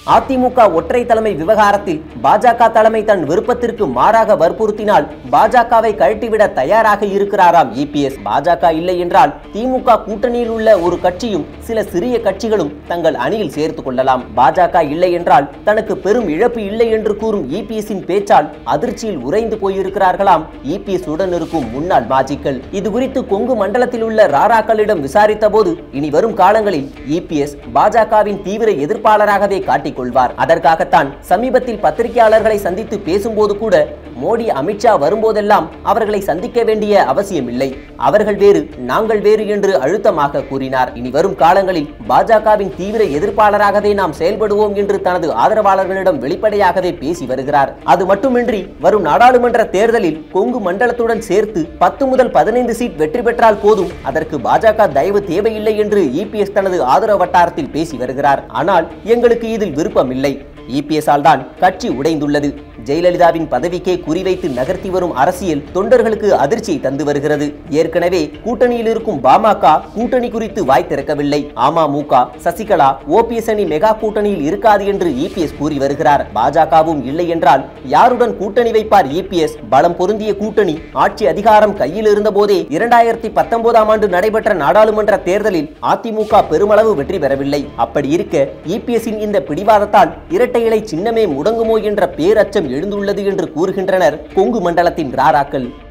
அதிமுக ஒற்றை தலைமை விவகாரத்தில் பாஜக தலைமை தன் விருப்பத்திற்கு மாறாக வற்புறுத்தினால் பாஜகவை கழட்டிவிட தயாராக இருக்கிறாராம் இபிஎஸ் பாஜக இல்லை என்றால் திமுக கூட்டணியில் உள்ள ஒரு கட்சியும் சில சிறிய கட்சிகளும் தங்கள் அணியில் சேர்த்துக் கொள்ளலாம் பாஜக இல்லை என்றால் தனக்கு பெரும் இழப்பு இல்லை என்று கூறும் இபிஎஸ்ஸின் பேச்சால் அதிர்ச்சியில் உறைந்து போயிருக்கிறார்களாம் இபிஎஸ் உடன் இருக்கும் முன்னாள் மாஜிக்கள் இது குறித்து கொங்கு மண்டலத்தில் உள்ள ராராக்களிடம் விசாரித்த போது இனி வரும் காலங்களில் இபிஎஸ் பாஜகவின் தீவிர எதிர்ப்பாளராகவே காட்டிக் கொள்வார் அதற்காகத்தான் சமீபத்தில் பத்திரிகையாளர்களை சந்தித்து பேசும்போது கூட மோடி அமித்ஷா வரும்போதெல்லாம் அவர்களை சந்திக்க வேண்டிய அவசியமில்லை அவர்கள் வேறு நாங்கள் வேறு என்று அழுத்தமாக கூறினார் இனி வரும் காலங்களில் பாஜகவின் தீவிர எதிர்ப்பாளராகவே நாம் செயல்படுவோம் என்று தனது ஆதரவாளர்களிடம் வெளிப்படையாகவே பேசி வருகிறார் அது மட்டுமின்றி வரும் நாடாளுமன்ற தேர்தலில் கொங்கு மண்டலத்துடன் சேர்த்து பத்து முதல் பதினைந்து சீட் வெற்றி பெற்றால் போதும் அதற்கு பாஜக தயவு தேவையில்லை என்று இபிஎஸ் தனது ஆதரவு வட்டாரத்தில் பேசி வருகிறார் ஆனால் எங்களுக்கு இதில் விருப்பமில்லை இபிஎஸ் ஆல் தான் கட்சி உடைந்துள்ளது ஜெயலலிதாவின் பதவிக்கே குறிவைத்து நகர்த்தி வரும் அரசியல் தொண்டர்களுக்கு அதிர்ச்சியை தந்து வருகிறது ஏற்கனவே கூட்டணியில் இருக்கும் பாமக கூட்டணி குறித்து வாய் திறக்கவில்லை அமமுக சசிகலா ஓபிஎஸ் அணி மெகா கூட்டணியில் இருக்காது என்று இபிஎஸ் கூறி வருகிறார் பாஜகவும் இல்லை என்றால் யாருடன் கூட்டணி வைப்பார் இபிஎஸ் பலம் பொருந்திய கூட்டணி ஆட்சி அதிகாரம் கையில் இருந்தபோதே இரண்டாயிரத்தி பத்தொன்பதாம் ஆண்டு நடைபெற்ற நாடாளுமன்ற தேர்தலில் அதிமுக பெருமளவு வெற்றி பெறவில்லை அப்படி இருக்க இபிஎஸ்ஸின் இந்த பிடிவாதத்தால் இரட்டை இலை சின்னமே முடங்குமோ என்ற பேரச்சம் எழுந்துள்ளது என்று கூறுகின்றனர் கொங்கு மண்டலத்தின் ராராக்கள்